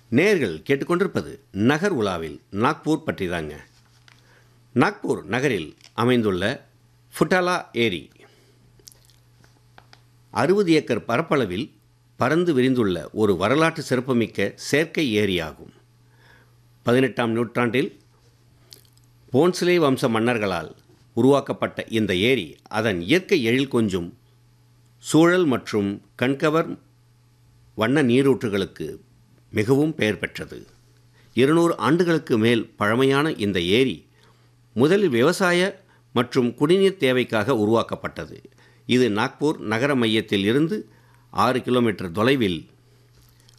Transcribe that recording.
நேர்கள் கேட்டுக்கொண்டிருப்பது நகர் உலாவில் நாக்பூர் பற்றி தாங்க நாக்பூர் நகரில் அமைந்துள்ள ஃபுட்டாலா ஏரி அறுபது ஏக்கர் பரப்பளவில் பறந்து விரிந்துள்ள ஒரு வரலாற்று சிறப்புமிக்க செயற்கை ஏரியாகும் பதினெட்டாம் நூற்றாண்டில் போன்ஸ்லே வம்ச மன்னர்களால் உருவாக்கப்பட்ட இந்த ஏரி அதன் இயற்கை எழில் கொஞ்சும் சூழல் மற்றும் கண்கவர் வண்ண நீரூற்றுகளுக்கு மிகவும் பெயர் பெற்றது இருநூறு ஆண்டுகளுக்கு மேல் பழமையான இந்த ஏரி முதலில் விவசாய மற்றும் குடிநீர் தேவைக்காக உருவாக்கப்பட்டது இது நாக்பூர் நகர மையத்தில் இருந்து ஆறு கிலோமீட்டர் தொலைவில்